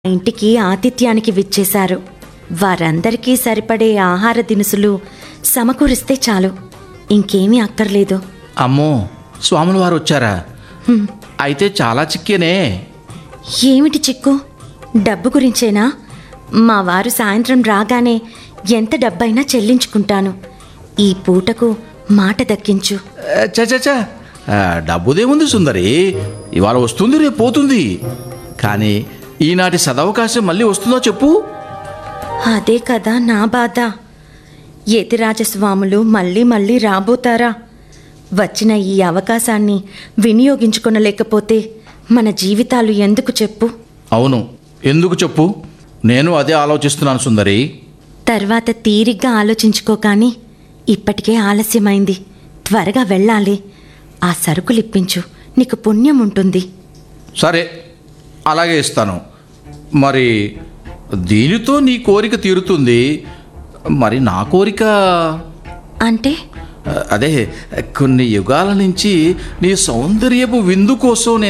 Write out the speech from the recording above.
ఇంటికి ఆతిథ్యానికి విచ్చేశారు వారందరికీ సరిపడే ఆహార దినుసులు సమకూరిస్తే చాలు ఇంకేమీ అక్కర్లేదు అమ్మో స్వాముల వారు వచ్చారా అయితే చాలా చిక్కేనే ఏమిటి చిక్కు డబ్బు గురించేనా మా వారు సాయంత్రం రాగానే ఎంత డబ్బైనా చెల్లించుకుంటాను ఈ పూటకు మాట దక్కించు చచ డబ్బుదేముంది సుందరి ఇవాళ వస్తుంది రేపు పోతుంది కానీ ఈనాటి సదవకాశం మళ్ళీ వస్తుందో చెప్పు అదే కదా నా బాధ యతిరాజస్వాములు మళ్ళీ మళ్ళీ రాబోతారా వచ్చిన ఈ అవకాశాన్ని వినియోగించుకొనలేకపోతే మన జీవితాలు ఎందుకు చెప్పు అవును ఎందుకు చెప్పు నేను అదే ఆలోచిస్తున్నాను సుందరి తర్వాత తీరిగ్గా ఆలోచించుకో కానీ ఇప్పటికే ఆలస్యమైంది త్వరగా వెళ్ళాలి ఆ సరుకులు ఇప్పించు నీకు పుణ్యం ఉంటుంది సరే అలాగే ఇస్తాను మరి దీనితో నీ కోరిక తీరుతుంది మరి నా కోరిక అంటే అదే కొన్ని యుగాల నుంచి నీ సౌందర్యపు విందు కోసం నేను